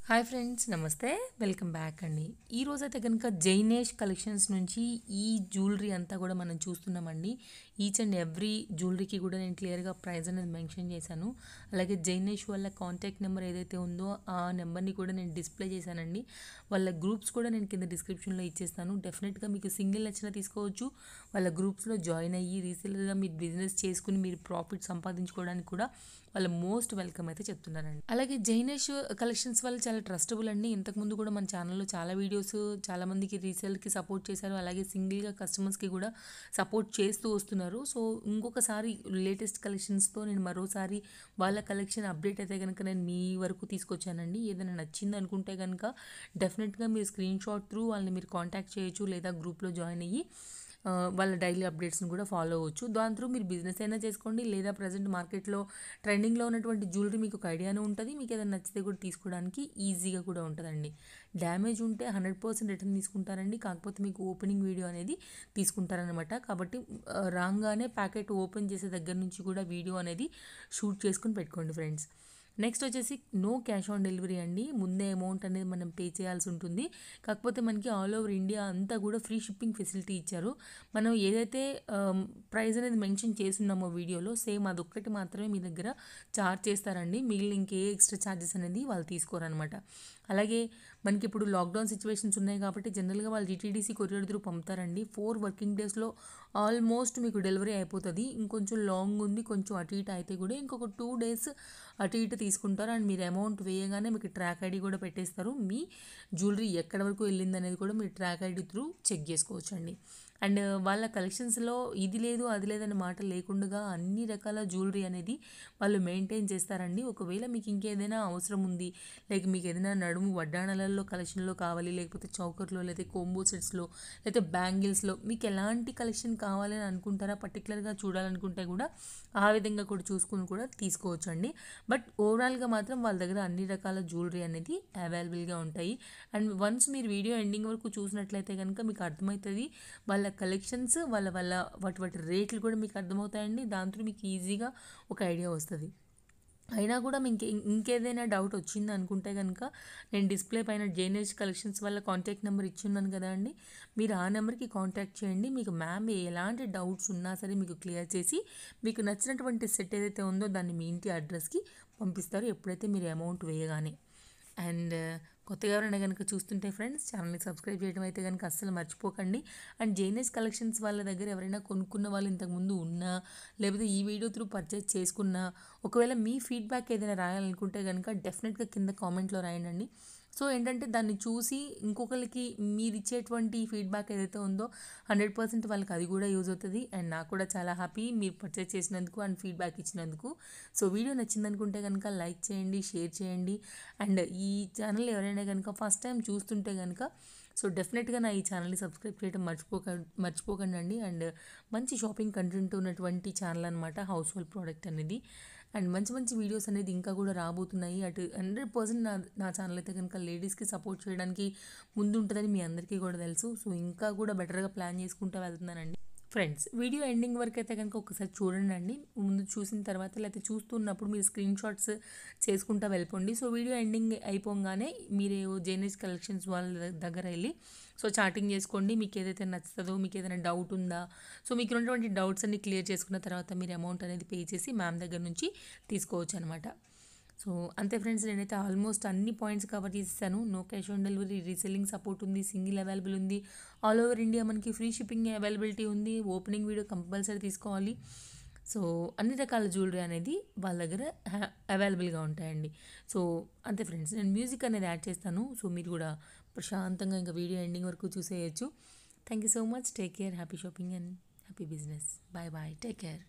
hi friends నమస్తే welcome back అండి ఈ రోజు అయితే కనుక జైనేష్ కలెక్షన్స్ నుంచి ఈ జ్యువెలరీ అంతా కూడా మనం చూస్తున్నామండి ఈచ్ అండ్ ఎవ్రీ జ్యువెలరీకి కూడా నేను క్లియర్గా ప్రైస్ అనేది మెన్షన్ చేశాను అలాగే జైనేష్ వాళ్ళ కాంటాక్ట్ నెంబర్ ఏదైతే ఉందో ఆ నెంబర్ని కూడా నేను డిస్ప్లే చేశానండి వాళ్ళ గ్రూప్స్ కూడా నేను కింద డిస్క్రిప్షన్లో ఇచ్చేస్తాను డెఫినెట్గా మీకు సింగిల్ నచ్చినా తీసుకోవచ్చు వాళ్ళ గ్రూప్స్లో జాయిన్ అయ్యి రీసేల్గా మీరు బిజినెస్ చేసుకుని మీరు ప్రాఫిట్ సంపాదించుకోవడానికి కూడా వాళ్ళు మోస్ట్ వెల్కమ్ అయితే చెప్తున్నారండి అలాగే జైనేష్ కలెక్షన్స్ వాళ్ళు చాలా ట్రస్టబుల్ అండి ఇంతకుముందు కూడా మన ఛానల్లో చాలా వీడియోస్ చాలా మందికి రీసేల్కి సపోర్ట్ చేశారు అలాగే సింగిల్గా కస్టమర్స్కి కూడా సపోర్ట్ చేస్తూ వస్తున్నారు సో ఇంకొకసారి లేటెస్ట్ కలెక్షన్స్తో నేను మరోసారి వాళ్ళ కలెక్షన్ అప్డేట్ అయితే కనుక నేను మీ వరకు తీసుకొచ్చానండి ఏదైనా నచ్చింది అనుకుంటే కనుక డెఫినెట్గా మీరు స్క్రీన్ షాట్ త్రూ వాళ్ళని మీరు కాంటాక్ట్ చేయొచ్చు లేదా గ్రూప్లో జాయిన్ అయ్యి ఆ, వాళ్ళ డైలీ అప్డేట్స్ని కూడా ఫాలో అవ్వచ్చు దాని త్రూ మీరు బిజినెస్ అయినా చేసుకోండి లేదా ప్రజెంట్ మార్కెట్లో ట్రెండింగ్లో ఉన్నటువంటి జ్యువెలరీ మీకు ఒక ఐడియానే ఉంటుంది మీకు ఏదైనా నచ్చితే కూడా తీసుకోవడానికి ఈజీగా కూడా ఉంటుందండి డ్యామేజ్ ఉంటే హండ్రెడ్ పర్సెంట్ రిటర్న్ తీసుకుంటారండి కాకపోతే మీకు ఓపెనింగ్ వీడియో అనేది తీసుకుంటారనమాట కాబట్టి ఆ, రాగానే ప్యాకెట్ ఓపెన్ చేసే దగ్గర నుంచి కూడా వీడియో అనేది షూట్ చేసుకుని పెట్టుకోండి ఫ్రెండ్స్ నెక్స్ట్ వచ్చేసి నో క్యాష్ ఆన్ డెలివరీ అండి ముందే అమౌంట్ అనేది మనం పే చేయాల్సి ఉంటుంది కాకపోతే మనకి ఆల్ ఓవర్ ఇండియా అంతా కూడా ఫ్రీ షిప్పింగ్ ఫెసిలిటీ ఇచ్చారు మనం ఏదైతే ప్రైస్ అనేది మెన్షన్ చేస్తున్నామో వీడియోలో సేమ్ అదొక్కటి మాత్రమే మీ దగ్గర చార్జ్ చేస్తారండి మిగిలిన ఇంకే ఎక్స్ట్రా ఛార్జెస్ అనేది వాళ్ళు తీసుకోరనమాట అలాగే మనకి ఇప్పుడు లాక్డౌన్ సిచ్యువేషన్స్ ఉన్నాయి కాబట్టి జనరల్గా వాళ్ళు జీటీడీసీ కొరియర్ త్రూ పంపుతారండి ఫోర్ వర్కింగ్ డేస్లో ఆల్మోస్ట్ మీకు డెలివరీ అయిపోతుంది ఇంకొంచెం లాంగ్ ఉంది కొంచెం అటు ఇటు అయితే కూడా ఇంకొక టూ డేస్ అటు ఇటు తీసుకుంటారు అండ్ మీరు అమౌంట్ వేయగానే మీకు ట్రాక్ ఐడి కూడా పెట్టేస్తారు మీ జ్యువెలరీ ఎక్కడి వరకు వెళ్ళింది అనేది కూడా మీరు ట్రాక్ ఐడి త్రూ చెక్ చేసుకోవచ్చు అండి అండ్ వాళ్ళ కలెక్షన్స్లో ఇది లేదు అది లేదనే మాట లేకుండా అన్ని రకాల జ్యువెలరీ అనేది వాళ్ళు మెయింటైన్ చేస్తారండి ఒకవేళ మీకు ఇంకేదైనా అవసరం ఉంది లైక్ మీకు ఏదైనా నడుము వడ్డాణాలలో కలెక్షన్లో కావాలి లేకపోతే చౌకర్లో లేకపోతే కోంబో సెట్స్లో లేకపోతే బ్యాంగిల్స్లో మీకు ఎలాంటి కలెక్షన్ కావాలని అనుకుంటారా పర్టికులర్గా చూడాలనుకుంటే కూడా ఆ విధంగా కూడా చూసుకుని కూడా తీసుకోవచ్చు అండి బట్ ఓవరాల్గా మాత్రం వాళ్ళ దగ్గర అన్ని రకాల జ్యువెలరీ అనేది అవైలబుల్గా ఉంటాయి అండ్ వన్స్ మీరు వీడియో ఎండింగ్ వరకు చూసినట్లయితే కనుక మీకు అర్థమవుతుంది వాళ్ళ కలెక్షన్స్ వాళ్ళ వాళ్ళ వాటి వాటి రేట్లు కూడా మీకు అర్థమవుతాయండి దాంతో మీకు ఈజీగా ఒక ఐడియా వస్తుంది అయినా కూడా మీకు ఇం- ఇంకేదైనా డౌట్ వచ్చింది అనుకుంటే కనుక నేను డిస్ప్లే పైన జేనేజ్ కలెక్షన్స్ వల్ల కాంటాక్ట్ నెంబర్ ఇచ్చున్నాను కదా అండి మీరు ఆ నెంబర్కి కాంటాక్ట్ చేయండి మీకు మ్యామ్ ఎలాంటి డౌట్స్ ఉన్నా సరే మీకు క్లియర్ చేసి మీకు నచ్చినటువంటి సెట్ ఏదైతే ఉందో దాన్ని మీ ఇంటి అడ్రస్కి పంపిస్తారు ఎప్పుడైతే మీరు అమౌంట్ వేయగానే అండ్ కొత్తగా ఎవరైనా కనుక చూస్తుంటే ఫ్రెండ్స్ ఛానల్ని సబ్స్క్రైబ్ చేయడం అయితే కనుక అస్సలు మర్చిపోకండి అండ్ జేనేస్ కలెక్షన్స్ వాళ్ళ దగ్గర ఎవరైనా కొనుక్కున్న వాళ్ళు ఇంతకుముందు ఉన్నా లేకపోతే ఈ వీడియో త్రూ పర్చేస్ చేసుకున్నా ఒకవేళ మీ ఫీడ్బ్యాక్ ఏదైనా రాయాలనుకుంటే కనుక డెఫినెట్గా కింద కామెంట్లో రాయండి సో ఏంటంటే దాన్ని చూసి ఇంకొకరికి మీరు ఇచ్చేటువంటి ఫీడ్బ్యాక్ ఏదైతే ఉందో హండ్రెడ్ పర్సెంట్ వాళ్ళకి అది కూడా యూజ్ అవుతుంది అండ్ నాకు కూడా చాలా హ్యాపీ మీరు పర్చేస్ చేసినందుకు అండ్ ఫీడ్బ్యాక్ ఇచ్చినందుకు సో వీడియో నచ్చిందనుకుంటే కనుక లైక్ చేయండి షేర్ చేయండి అండ్ ఈ ఛానల్ ఎవరైనా కనుక ఫస్ట్ టైం చూస్తుంటే కనుక సో డెఫినెట్గా నా ఈ ఛానల్ని సబ్స్క్రైబ్ చేయడం మర్చిపోక మర్చిపోకండి అండి అండ్ మంచి షాపింగ్ కంటెంట్ ఉన్నటువంటి ఛానల్ అనమాట హౌస్ హోల్డ్ ప్రోడక్ట్ అనేది అండ్ మంచి మంచి వీడియోస్ అనేది ఇంకా కూడా రాబోతున్నాయి అటు హండ్రెడ్ పర్సెంట్ నా నా ఛానల్ అయితే కనుక లేడీస్కి సపోర్ట్ చేయడానికి ముందు ఉంటుందని మీ అందరికీ కూడా తెలుసు సో ఇంకా కూడా బెటర్గా ప్లాన్ చేసుకుంటూ వెళ్తున్నానండి ఫ్రెండ్స్ వీడియో ఎండింగ్ వరకు అయితే కనుక ఒకసారి చూడండి అండి ముందు చూసిన తర్వాత లేకపోతే చూస్తున్నప్పుడు మీరు స్క్రీన్ షాట్స్ చేసుకుంటూ వెళ్ళిపోండి సో వీడియో ఎండింగ్ అయిపోగానే మీరు జేనేజ్ కలెక్షన్స్ వాళ్ళ దగ్గర వెళ్ళి సో చాటింగ్ చేసుకోండి మీకు ఏదైతే నచ్చుతుందో మీకు ఏదైనా డౌట్ ఉందా సో మీకు ఉన్నటువంటి డౌట్స్ అన్ని క్లియర్ చేసుకున్న తర్వాత మీరు అమౌంట్ అనేది పే చేసి మ్యామ్ దగ్గర నుంచి తీసుకోవచ్చు అనమాట సో అంతే ఫ్రెండ్స్ నేనైతే ఆల్మోస్ట్ అన్ని పాయింట్స్ కవర్ చేసేసాను no cash on delivery reselling support ఉంది సింగిల్ అవైలబుల్ ఉంది ఆల్ ఓవర్ ఇండియా మనకి ఫ్రీ షిప్పింగ్ అవైలబిలిటీ ఉంది ఓపెనింగ్ వీడియో కంపల్సరీ తీసుకోవాలి సో అన్ని రకాల జ్యువెలరీ అనేది వాళ్ళ దగ్గర హ్యా- అవైలబుల్గా ఉంటాయండి సో అంతే ఫ్రెండ్స్ నేను మ్యూజిక్ అనేది యాడ్ చేస్తాను సో మీరు కూడా ప్రశాంతంగా ఇంకా వీడియో ఎండింగ్ వరకు చూసేయచ్చు thank you so much take care happy shopping and happy business bye bye take care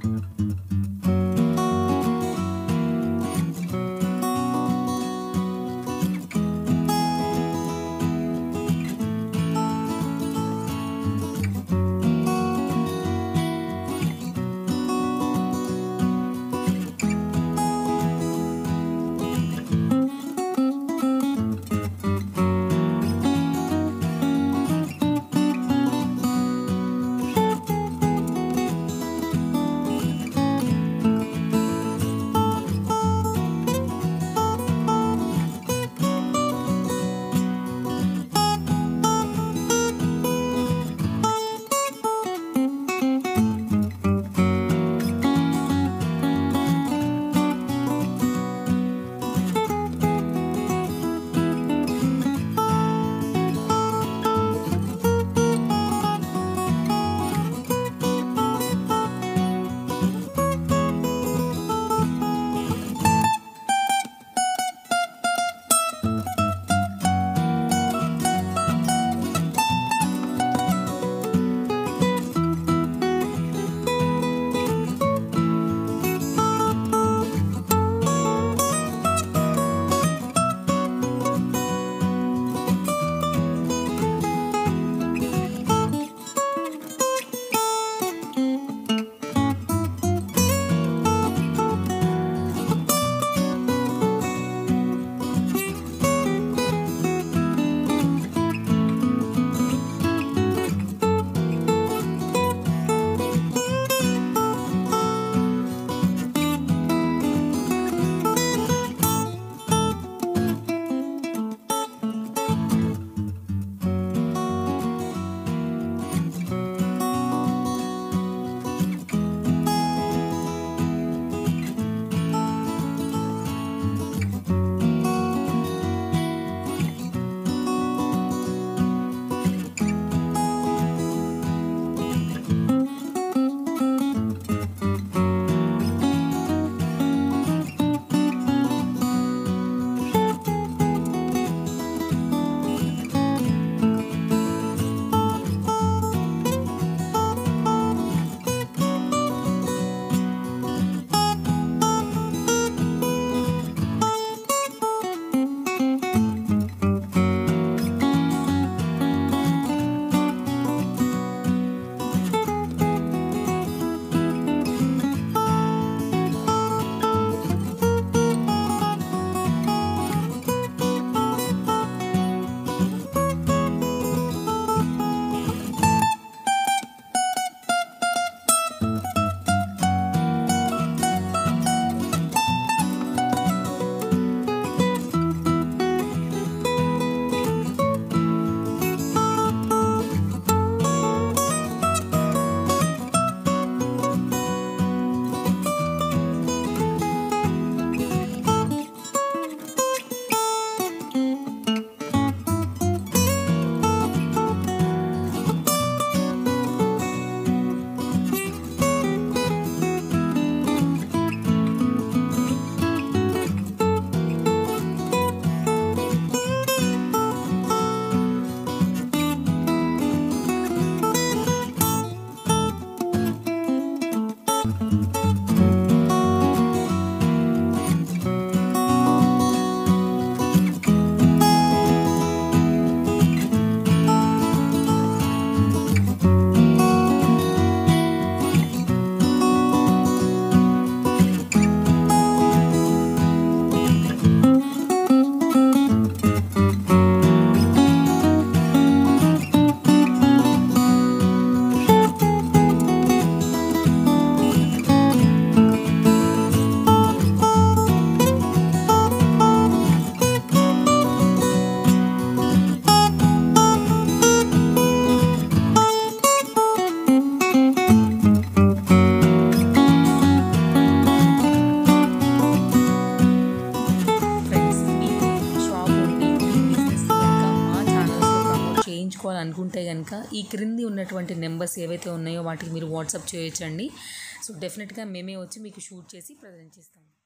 అనుకుంటే కనుక ఈ క్రింది ఉన్నటువంటి నెంబర్స్ ఏవైతే ఉన్నాయో వాటికి మీరు వాట్సాప్ చేయొచ్చండి సో డెఫినెట్గా మేమే వచ్చి మీకు షూట్ చేసి ప్రజెంట్ చేస్తాం